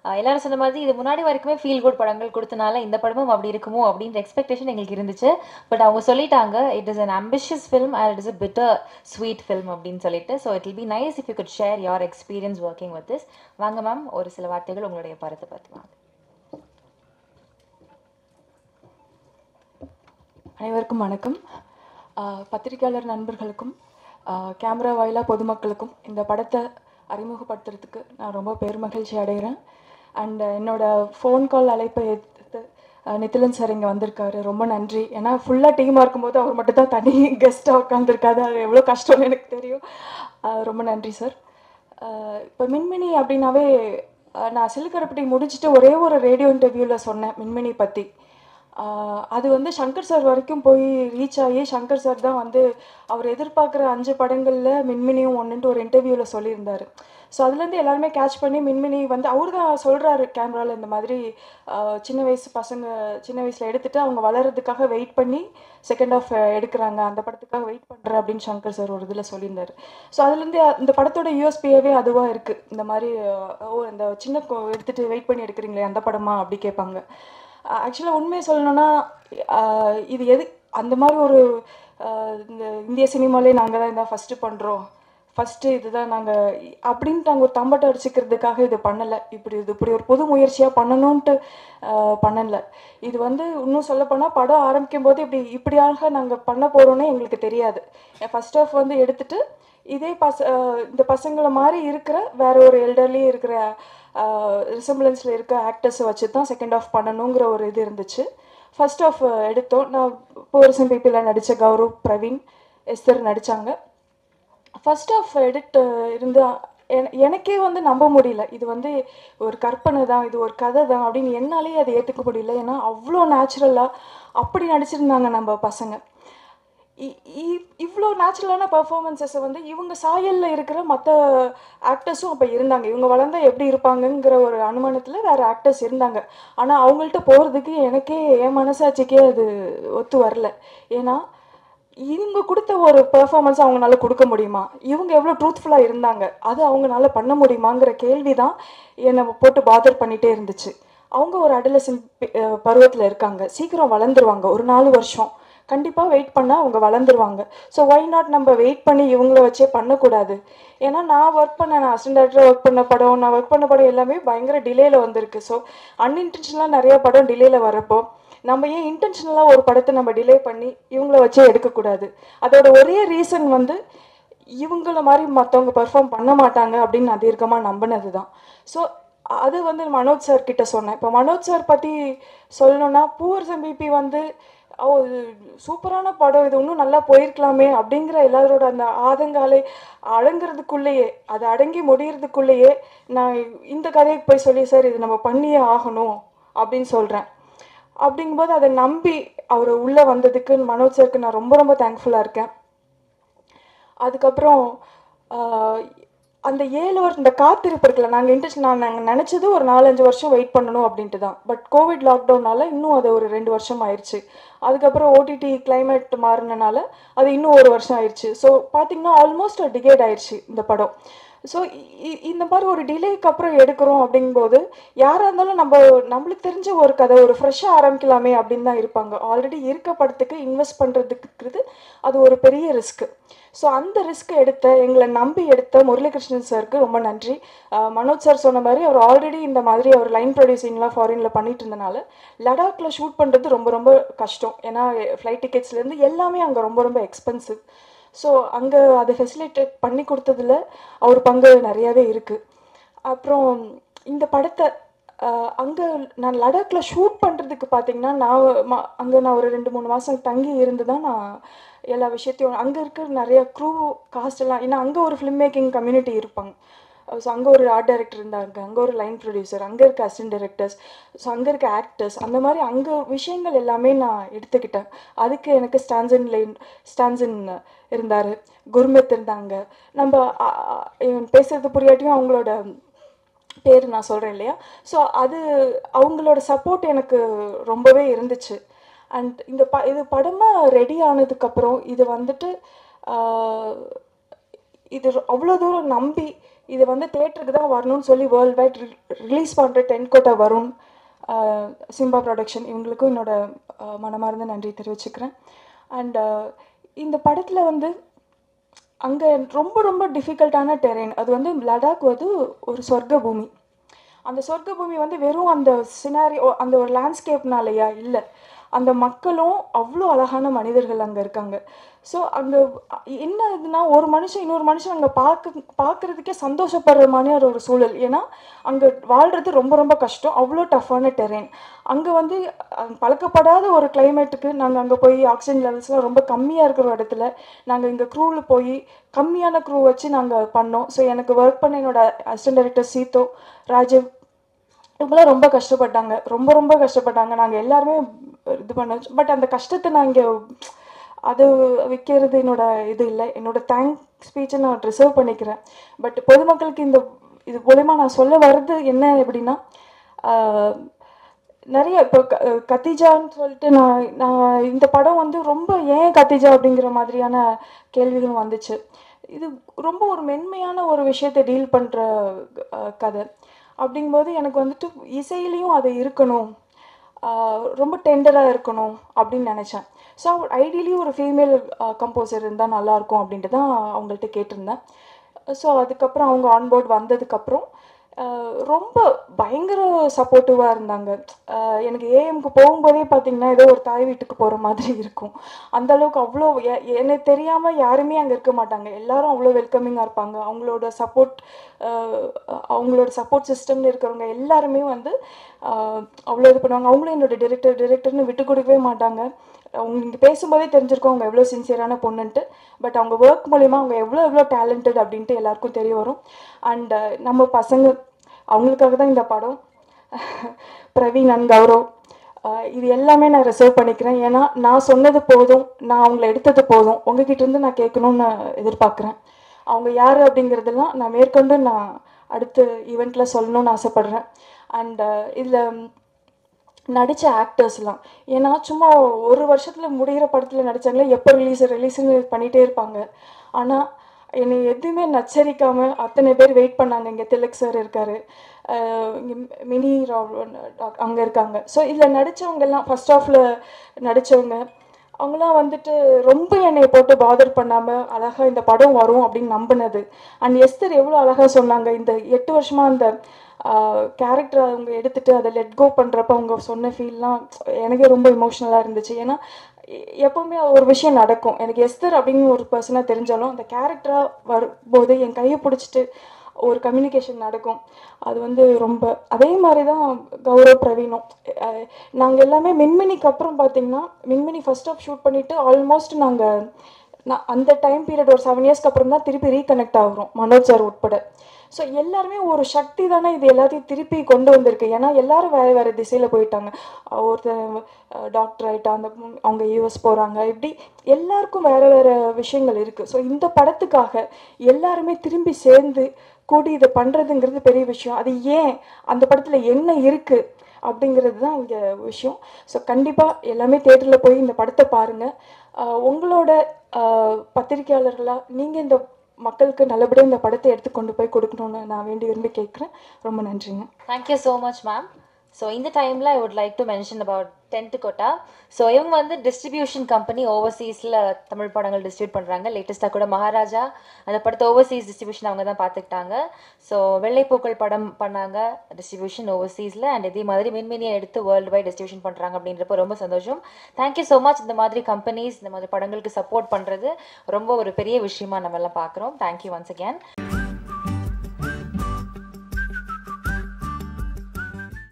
ஆஹ் எல்லாரும் சொன்ன மாதிரி இது முன்னாடி வரைக்குமே ஃபீல் குட் படங்கள் கொடுத்தனால இந்த படமும் அப்படி இருக்குமோ அப்படின்ற எக்ஸ்பெக்டேஷன் எங்களுக்கு இருந்துச்சு பட் அவங்க சொல்லிட்டாங்க it is an ambitious film and it is a bitter sweet film அப்படின்னு சொல்லிட்டு so it will be nice if you could share your experience working with this வாங்க மேம் ஒரு சில வார்த்தைகள் உங்களுடைய படத்தை பற்றி வாங்க அனைவருக்கும் வணக்கம் ஆஹ் பத்திரிகையாளர் நண்பர்களுக்கும் ஆஹ் கேமரா வாயிலாக பொதுமக்களுக்கும் இந்த படத்தை அறிமுகப்படுத்துறதுக்கு நான் ரொம்ப பெருமகிழ்ச்சி அடைகிறேன் அண்ட் என்னோட ஃபோன் கால் அழைப்பை எடுத்து ஆஹ் நித்திலன் சார் இங்கே வந்திருக்காரு ரொம்ப நன்றி ஏன்னா ஃபுல்லாக டீமாக இருக்கும்போது அவர் மட்டும் தான் தனி கெஸ்ட்டாக உட்காந்துருக்காரு அது எவ்வளோ கஷ்டம்னு எனக்கு தெரியும் ஆஹ் ரொம்ப நன்றி சார் இப்போ மின்மினி அப்படின்னாவே ஆஹ் நான் சிலுக்கரப்பட்டி முடிச்சுட்டு ஒரே ஒரு ரேடியோ இன்டர்வியூவில் சொன்னேன் மின்மினி பற்றி ஆஹ் அது வந்து சங்கர் சார் வரைக்கும் போய் ரீச் ஆகி சங்கர் சார் தான் வந்து அவர் எதிர்பார்க்குற அஞ்சு படங்களில் மின்மினியும் ஒன்றுன்ட்டு ஒரு இன்டர்வியூவில் சொல்லியிருந்தார் ஸோ அதுலேருந்து எல்லாருமே கேட்ச் பண்ணி மின்மினி வந்து அவர் தான் சொல்கிறாரு கேமராவில் இந்த மாதிரி ஆஹ் சின்ன வயசு பசங்க சின்ன வயசில் எடுத்துட்டு அவங்க வளர்கிறதுக்காக வெயிட் பண்ணி செகண்ட் ஆஃப் எடுக்கிறாங்க அந்த படத்துக்காக வெயிட் பண்ணுறேன் அப்படின்னு சங்கர் சார் ஒரு இதில் சொல்லியிருந்தாரு ஸோ அதுலேருந்து இந்த படத்தோட யூஎஸ்பியாவே அதுவாக இருக்குது இந்த மாதிரி ஆஹ் ஓ இந்த சின்ன கொ- எடுத்துட்டு வெயிட் பண்ணி எடுக்கிறீங்களே அந்த படமா அப்படி கேட்பாங்க ஆக்சுவலாக உண்மையை சொல்லணும்னா ஆஹ் இது எது அந்த மாதிரி ஒரு ஆஹ் இந்த இந்திய சினிமாலே நாங்கள் தான் இதான் ஃபஸ்ட்டு பண்ணுறோம் ஃபஸ்ட்டு இதுதான் நாங்கள் அப்படின்ட்டு நாங்கள் ஒரு தம்பட்டை அடிச்சுக்கிறதுக்காக இது பண்ணலை இப்படி இது இப்படி ஒரு புது முயற்சியாக பண்ணணுன்ட்டு ஆஹ் பண்ணல இது வந்து இன்னும் சொல்லப்போனால் படம் ஆரம்பிக்கும் போது இப்படி இப்படியாக நாங்கள் பண்ண போகிறோன்னே எங்களுக்கு தெரியாது ஃபர்ஸ்ட் ஆஃப் வந்து எடுத்துட்டு இதே பச ஆஹ் இந்த பசங்களை மாதிரி இருக்கிற வேற ஒரு எல்டர்லி இருக்கிற ரிசம்பிளன்ஸில் இருக்க ஆக்டர்ஸை வச்சு தான் செகண்ட் ஆஃப் பண்ணணுங்கிற ஒரு இது இருந்துச்சு ஃபர்ஸ்ட் ஆஃப் எடுத்தோம் நான் போரிசம் பிபியில் நடித்த கௌரவ் பிரவீன் எஸ்தர் நடித்தாங்க ஃபர்ஸ்ட் ஆஃப் எடிட் இருந்து என- எனக்கே வந்து நம்ப முடியல இது வந்து ஒரு கற்பனை தான் இது ஒரு கதை தான் அப்படின்னு என்னாலே அதை ஏற்றுக்க முடியல ஏன்னா அவ்வளோ நேச்சுரலாக அப்படி நடிச்சிருந்தாங்க நம்ம பசங்க இ- இ- இவ்வளோ நேச்சுரலான பர்ஃபார்மன்ஸஸை வந்து இவங்க சாயலில் இருக்கிற மற்ற ஆக்டர்ஸும் அப்போ இருந்தாங்க இவங்க வளர்ந்தா எப்படி இருப்பாங்கங்கிற ஒரு அனுமானத்தில் வேறு ஆக்டர்ஸ் இருந்தாங்க ஆனால் அவங்கள்ட்ட போகிறதுக்கு எனக்கே என் மனசாட்சிக்கே அது ஒத்து வரல ஏன்னா இவங்க கொடுத்த ஒரு பெர்ஃபார்மன்ஸ் அவங்களால கொடுக்க முடியுமா இவங்க எவ்வளோ ட்ரூத்ஃபுல்லாக இருந்தாங்க அது அவங்களால பண்ண முடியுமாங்கிற கேள்வி தான் என்னை போட்டு பாதர் பண்ணிகிட்டே இருந்துச்சு அவங்க ஒரு அடலசன் பருவத்தில் இருக்காங்க சீக்கிரம் வளர்ந்துருவாங்க ஒரு நாலு வருஷம் கண்டிப்பாக வெயிட் பண்ணால் அவங்க வளர்ந்துருவாங்க ஸோ ஒய் நாட் நம்ம வெயிட் பண்ணி இவங்கள வச்சே பண்ணக்கூடாது ஏன்னா நான் ஒர்க் பண்ண நான் அசிஸ்டன்ட் டேரக்டராக ஒர்க் பண்ண படம் நான் ஒர்க் பண்ண படம் எல்லாமே பயங்கர டிலேயில் வந்திருக்கு ஸோ அன்இன்டென்ஷனலாக நிறைய படம் டிலேயில் வரப்போ நம்ம ஏன் இன்டென்ஷனலாக ஒரு படத்தை நம்ம டிலே பண்ணி இவங்கள வச்சே எடுக்கக்கூடாது அதோட ஒரே ரீசன் வந்து இவங்கள மாதிரி மற்றவங்க பெர்ஃபார்ம் பண்ண மாட்டாங்க அப்படின்னு நான் தீர்க்கமாக நம்பினது தான் ஸோ அது வந்து மனோஜ் சார் கிட்ட சொன்னேன் இப்போ மனோஜ் சார் பற்றி சொல்லணும்னா பூவர் சம்பிபி வந்து ஓ இது சூப்பரான படம் இது இன்னும் நல்லா போயிருக்கலாமே அப்படிங்கிற எல்லாரோட அந்த ஆதங்காலை அடங்குறதுக்குள்ளேயே அது அடங்கி முடியறதுக்குள்ளேயே நான் இந்த கதைக்கு போய் சொல்லி சார் இது நம்ம பண்ணியே ஆகணும் அப்படின்னு சொல்கிறேன் அப்படிங்கும்போது அதை நம்பி அவர் உள்ளே வந்ததுக்கு மனோஜ் சாருக்கு நான் ரொம்ப ரொம்ப தேங்க்ஃபுல்லாக இருக்கேன் அதுக்கப்புறம் ஆஹ், அந்த ஏழு வருஷம் இந்த காத்திருப்பு இருக்குல்ல நாங்கள் இன்ட்ரெஸ்ட் நான் நாங்கள் நினச்சது ஒரு நாலஞ்சு வருஷம் வெயிட் பண்ணணும் அப்படின்ட்டு தான் பட் கோவிட் லாக்டவுனால இன்னும் அது ஒரு ரெண்டு வருஷம் ஆயிடுச்சு அதுக்கப்புறம் ஓடிடி climate மாறினனால அது இன்னும் ஒரு வருஷம் ஆயிடுச்சு ஸோ பார்த்தீங்கன்னா ஆல்மோஸ்ட் டிகேட் ஆயிடுச்சு இந்த படம் ஸோ இந்த மாதிரி ஒரு டிலேக்கு அப்புறம் எடுக்கிறோம் அப்படிங்கும்போது யாராக இருந்தாலும் நம்ம நம்மளுக்கு தெரிஞ்ச ஒரு கதை ஒரு ஃப்ரெஷ்ஷாக ஆரம்பிக்கலாமே அப்படின்னு தான் இருப்பாங்க ஆல்ரெடி இருக்க படத்துக்கு இன்வெஸ்ட் பண்ணுறதுக்குறது அது ஒரு பெரிய ரிஸ்க்கு ஸோ அந்த ரிஸ்க் எடுத்த எங்களை நம்பி எடுத்த முரளிகிருஷ்ணன் சாருக்கு ரொம்ப நன்றி அஹ் மனோஜ் சார் சொன்ன மாதிரி அவர் ஆல்ரெடி இந்த மாதிரி அவர் லைன் ப்ரொடியூசிங்லாம் ஃபாரினில் பண்ணிட்டு இருந்தனால லடாக்ல ஷூட் பண்ணுறது ரொம்ப ரொம்ப கஷ்டம் ஏன்னா ஃப்ளைட் டிக்கெட்ஸ்லேருந்து எல்லாமே அங்கே ரொம்ப ரொம்ப எக்ஸ்பென்சிவ் ஸோ அங்கே அதை ஃபெசிலிட்டேட் பண்ணி கொடுத்ததுல அவர் பங்கு நிறையாவே இருக்குது அப்புறம் இந்த படத்தை அங்கே நான் லடாக்ல ஷூட் பண்ணுறதுக்கு பார்த்தீங்கன்னா நான் அங்கே நான் ஒரு ரெண்டு மூணு மாதம் தங்கி இருந்து தான் நான் எல்லா விஷயத்தையும் அங்கே இருக்கிற நிறைய க்ரூ காஸ்ட் எல்லாம் ஏன்னா அங்கே ஒரு ஃபிலிம் மேக்கிங் கம்யூனிட்டி இருப்பாங்க ஸோ அங்கே ஒரு ஆர்ட் டைரக்டர் இருந்தாங்க அங்கே ஒரு லைன் ப்ரொடியூசர் அங்கே இருக்க அசிஸ்டன்ட் டைரக்டர்ஸ் ஸோ அங்கே இருக்க ஆக்டர்ஸ் அந்த மாதிரி அங்கே விஷயங்கள் எல்லாமே நான் எடுத்துக்கிட்டேன் அதுக்கு எனக்கு ஸ்டான்சன் லைன் ஸ்டான்சன் இருந்தார் குர்மித் இருந்தாங்க நம்ம அ- அ- இவன் பேசுறது புரியாட்டியும் அவங்களோட பேர் நான் சொல்கிறேன் இல்லையா ஸோ அது அவங்களோட சப்போர்ட் எனக்கு ரொம்பவே இருந்துச்சு அண்ட் இந்த ப இது படமாக ரெடி ஆனதுக்கப்புறம் இது வந்துட்டு ஆஹ், இது ரொ- அவ்வளோ தூரம் நம்பி இது வந்து தேட்டருக்கு தான் வரணும்னு சொல்லி வேர்ல்ட் வைட் ரிலீஸ் பண்ணுற டென் கோட்டா வரும் ஆஹ் சிம்பா ப்ரொடக்ஷன் இவங்களுக்கும் என்னோட ஆஹ் மனமார்ந்த நன்றி தெரிவிச்சுக்கிறேன் அண்ட் இந்த படத்தில் வந்து அங்கே ரொம்ப ரொம்ப டிஃபிகல்ட்டான டெரெயின் அது வந்து லடாக் வந்து ஒரு சொர்க்க பூமி அந்த சொர்க்க பூமி வந்து வெறும் அந்த சினாரி அந்த ஒரு லேண்ட்ஸ்கேப்னாலயா இல்லை அந்த மக்களும் அவ்வளோ அழகான மனிதர்கள் அங்கே இருக்காங்க ஸோ அங்கே என்ன இதுனா ஒரு மனுஷன் இன்னொரு மனுஷன் அங்கே பார்க்க பார்க்குறதுக்கே சந்தோஷப்படுற மாதிரியான ஒரு சூழல் ஏன்னா அங்கே வாழ்கிறது ரொம்ப ரொம்ப கஷ்டம் அவ்வளோ டஃப்பான டெரெயின் அங்கே வந்து அஹ், பழக்கப்படாத ஒரு கிளைமேட்டுக்கு நாங்கள் அங்கே போய் ஆக்சிஜன் லெவல்ஸ்லாம் ரொம்ப கம்மியாக இருக்கிற ஒரு இடத்துல நாங்கள் இங்கே க்ரூவில் போய் கம்மியான க்ரூ வச்சு நாங்கள் பண்ணோம் ஸோ எனக்கு ஒர்க் பண்ண என்னோட அசிஸ்டன்ட் டைரக்டர் சீதோ ராஜீவ் இவங்களாம் ரொம்ப கஷ்டப்பட்டாங்க ரொம்ப ரொம்ப கஷ்டப்பட்டாங்க நாங்கள் எல்லாருமே இது பண்ண பட் அந்த கஷ்டத்தை நான் இங்கே அது விற்கிறது என்னோட இது இல்லை என்னோட தேங்க் ஸ்பீச்சை நான் ரிசர்வ் பண்ணிக்கிறேன் பட் பொதுமக்களுக்கு இந்த இது மூலயமா நான் சொல்ல வர்றது என்ன எப்படின்னா ஆஹ், நிறைய இப்போ க கத்திஜான்னு சொல்லிட்டு நான் நான் இந்த படம் வந்து ரொம்ப ஏன் கத்திஜா அப்படிங்கிற மாதிரியான கேள்விகளும் வந்துச்சு இது ரொம்ப ஒரு மென்மையான ஒரு விஷயத்தை டீல் பண்ணுற கதை அப்படிங்கும்போது எனக்கு வந்துட்டு இசையிலையும் அது இருக்கணும் ஆஹ் ரொம்ப டெண்டராக இருக்கணும் அப்படின்னு நினச்சேன் ஸோ ஐடியலி ஒரு ஃபீமேல் கம்போசர் இருந்தால் நல்லாயிருக்கும் அப்படின்ட்டு தான் அவங்கள்ட்ட கேட்டிருந்தேன் ஸோ அதுக்கப்புறம் அவங்க ஆன்போர்ட் வந்ததுக்கப்புறம் ஆஹ் ரொம்ப பயங்கர சப்போர்ட்டிவாக இருந்தாங்க ஆஹ் எனக்கு ஏஎம்க்கு போகும்போதே பார்த்தீங்கன்னா ஏதோ ஒரு தாய் வீட்டுக்கு போகிற மாதிரி இருக்கும் அந்த அளவுக்கு அவ்வளோ எ- எனக்கு தெரியாமல் யாருமே அங்கே இருக்க மாட்டாங்க எல்லாரும் அவ்வளோ வெல்கமிங்காக இருப்பாங்க அவங்களோட சப்போர்ட் அவங்களோட சப்போர்ட் சிஸ்டம்னு இருக்கிறவங்க எல்லாருமே வந்து ஆஹ் அவ்வளோ இது பண்ணுவாங்க அவங்களும் என்னோட டிரெக்டர் டிரெக்டர்னு விட்டு கொடுக்கவே மாட்டாங்க அவங்க இங்கே பேசும்போதே தெரிஞ்சிருக்கும் அவங்க எவ்வளோ சின்சியரான பொண்ணுன்ட்டு பட் அவங்க ஒர்க் மூலிமா அவங்க எவ்வளோ எவ்வளோ டேலண்டட் அப்படின்ட்டு எல்லாருக்கும் தெரிய வரும் அண்ட் நம்ம பசங்க அவங்களுக்காக தான் இந்த படம் பிரவீன் அண்ட் கௌரவ் ஆஹ் இது எல்லாமே நான் ரிசர்வ் பண்ணிக்கிறேன் ஏன்னா நான் சொன்னது போதும் நான் அவங்கள எடுத்தது போதும் உங்ககிட்ட இருந்து நான் கேட்கணும்னு எதிர்பார்க்குறேன் அவங்க யார் அப்படிங்கிறதெல்லாம் நான் மேற்கொண்டு நான் அடுத்த ஈவெண்ட்டில் சொல்லணும்னு ஆசைப்பட்றேன் அண்ட் இதில் நடித்த ஆக்டர்ஸ்லாம் ஏன்னா சும்மா ஒரு வருஷத்தில் முடிகிற படத்தில் நடித்தாங்களே எப்போ ரிலீஸ் ரிலீஸ்னு பண்ணிகிட்டே இருப்பாங்க ஆனால் என்னை எதுவுமே நச்சரிக்காமல் அத்தனை பேர் வெயிட் பண்ணாங்க இங்கே திலக் சார் இருக்கார் இங்கே மினி ராவ் அங்கே இருக்காங்க ஸோ இதில் நடித்தவங்க எல்லாம் ஃபஸ்ட் ஹாஃபில் நடித்தவங்க அவங்களாம் வந்துட்டு ரொம்ப என்னை போட்டு பாதர் பண்ணாமல் அழகாக இந்த படம் வரும் அப்படின்னு நம்பினது அண்ட் எஸ்தர் எவ்வளோ அழகாக சொன்னாங்க இந்த எட்டு வருஷமாக அந்த கேரக்டர் அவங்க எடுத்துட்டு அதை லெட் கோ பண்ணுறப்ப அவங்க சொன்ன ஃபீல்லாம் எனக்கே ரொம்ப இமோஷ்னலாக இருந்துச்சு ஏன்னா எ- எப்பவுமே ஒரு விஷயம் நடக்கும் எனக்கு எஸ்தர் அப்படின்னு ஒரு பர்சனாக தெரிஞ்சாலும் அந்த கேரக்டராக வரும்போது என் கையை பிடிச்சிட்டு ஒரு கம்யூனிகேஷன் நடக்கும் அது வந்து ரொம்ப அதே மாதிரி தான் கௌரவ் பிரவீனும் நாங்கள் எல்லாமே மின்மினிக்கு அப்புறம் பார்த்தீங்கன்னா மின்மினி ஃபர்ஸ்ட் ஆஃப் ஷூட் பண்ணிவிட்டு ஆல்மோஸ்ட் நாங்கள் நான் அந்த டைம் பீரியட் ஒரு செவன் இயர்ஸ்க்கு அப்புறம் தான் திருப்பி ரீகனெக்ட் ஆகுறோம் மனோஜ் சார் உட்பட ஸோ எல்லாருமே ஒரு சக்தி தானே இது எல்லாத்தையும் திருப்பி கொண்டு வந்திருக்கு ஏன்னா எல்லாரும் வேறு வேறு திசையில் போயிட்டாங்க அஹ் ஒருத்தர் டாக்டர் ஆகிட்டா அந்த பொண்ணு- அவங்க யூஎஸ் போகிறாங்க இப்படி எல்லாருக்கும் வேறு வேறு விஷயங்கள் இருக்குது ஸோ இந்த படத்துக்காக எல்லாருமே திரும்பி சேர்ந்து கூடி இதை பண்ணுறதுங்கிறது பெரிய விஷயம் அது ஏன் அந்த படத்தில் என்ன இருக்குது அப்படிங்கிறது தான் இங்கே விஷயம் ஸோ கண்டிப்பாக எல்லாமே தேட்டரில் போய் இந்த படத்தை பாருங்கள் உங்களோட ஆஹ், பத்திரிக்கையாளர்களா நீங்கள் இந்த மக்களுக்கு நல்லபடியாக இந்த படத்தை எடுத்து கொண்டு போய் கொடுக்கணும்னு நான் வேண்டி விரும்பி கேட்குறேன் ரொம்ப நன்றிங்க thank you so much ma'am so இந்த டைமில் I would like to mention about Tentkotta so இவங்க வந்து டிஸ்ட்ரிபியூஷன் கம்பெனி ஓவர்சீஸில் தமிழ் படங்கள் டிஸ்ட்ரிபியூட் பண்ணுறாங்க லேட்டஸ்ட்டாக கூட மகாராஜா அந்த படத்தை ஓவர்சீஸ் டிஸ்ட்ரிபியூஷன் அவங்க தான் பார்த்துக்கிட்டாங்க ஸோ வெள்ளைப்பூக்கள் படம் பண்ணாங்க டிஸ்ட்ரிபியூஷன் ஓவர்சீஸில் அண்ட் இதே மாதிரி மின்மினியை எடுத்து வேர்ல்டு வைட் டிஸ்ட்ரிபியூஷன் பண்ணுறாங்க அப்படின்றப்ப ரொம்ப சந்தோஷம் தேங்க்யூ ஸோ மச் இந்த மாதிரி கம்பெனிஸ் இந்த மாதிரி படங்களுக்கு சப்போர்ட் பண்ணுறது ரொம்ப ஒரு பெரிய விஷயமா நம்ம எல்லாம் பார்க்குறோம் தேங்க்யூ ஒன்ஸ் அகேன்